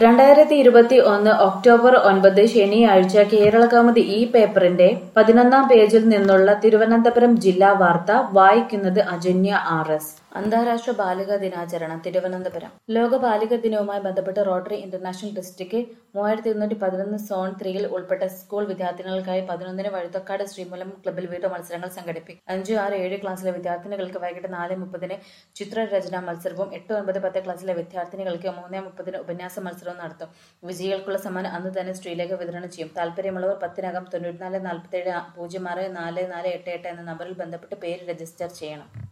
രണ്ടായിരത്തി ഇരുപത്തി ഒന്ന് ഒക്ടോബർ ഒൻപത് ശനിയാഴ്ച കേരളകൗമുദി ഈ പേപ്പറിന്റെ പതിനൊന്നാം പേജിൽ നിന്നുള്ള തിരുവനന്തപുരം ജില്ലാ വാർത്ത വായിക്കുന്നത് അജന്യ ആർ എസ് അന്താരാഷ്ട്ര ബാലികാ ദിനാചരണം തിരുവനന്തപുരം ലോക ബാലിക ദിനവുമായി ബന്ധപ്പെട്ട് റോട്ടറി ഇന്റർനാഷണൽ ഡിസ്ട്രിക്ട് മൂവായിരത്തി ഇരുന്നൂറ്റി പതിനൊന്ന് സോൺ ത്രീയിൽ ഉൾപ്പെട്ട സ്കൂൾ വിദ്യാർത്ഥിനികൾക്കായി പതിനൊന്നിന് വഴുത്തക്കാട് ശ്രീമൂലം ക്ലബിൽ വീട്ടു മത്സരങ്ങൾ സംഘടിപ്പിക്കും അഞ്ച് ആറ് ഏഴ് ക്ലാസ്സിലെ വിദ്യാർത്ഥിനികൾക്ക് വൈകിട്ട് നാല് മുപ്പതിന് ചിത്രരചനാ മത്സരവും എട്ട് ഒൻപത് പത്ത് ക്ലാസ്സിലെ വിദ്യാർത്ഥിനികൾക്ക് മൂന്ന് മുപ്പതിന് ഉപന്യാസ മത്സരവും നടത്തും വിജയികൾക്കുള്ള സമ്മാനം അന്ന് തന്നെ സ്ത്രീലേക്ക് വിതരണം ചെയ്യും താല്പര്യമുള്ളവർ പത്തിനകം തൊണ്ണൂറ്റിനാല് നാൽപ്പത്തേഴ് പൂജ്യം ആറ് നാല് നാല് എട്ട് എട്ട് എന്ന നമ്പറിൽ ബന്ധപ്പെട്ട് പേര് രജിസ്റ്റർ ചെയ്യണം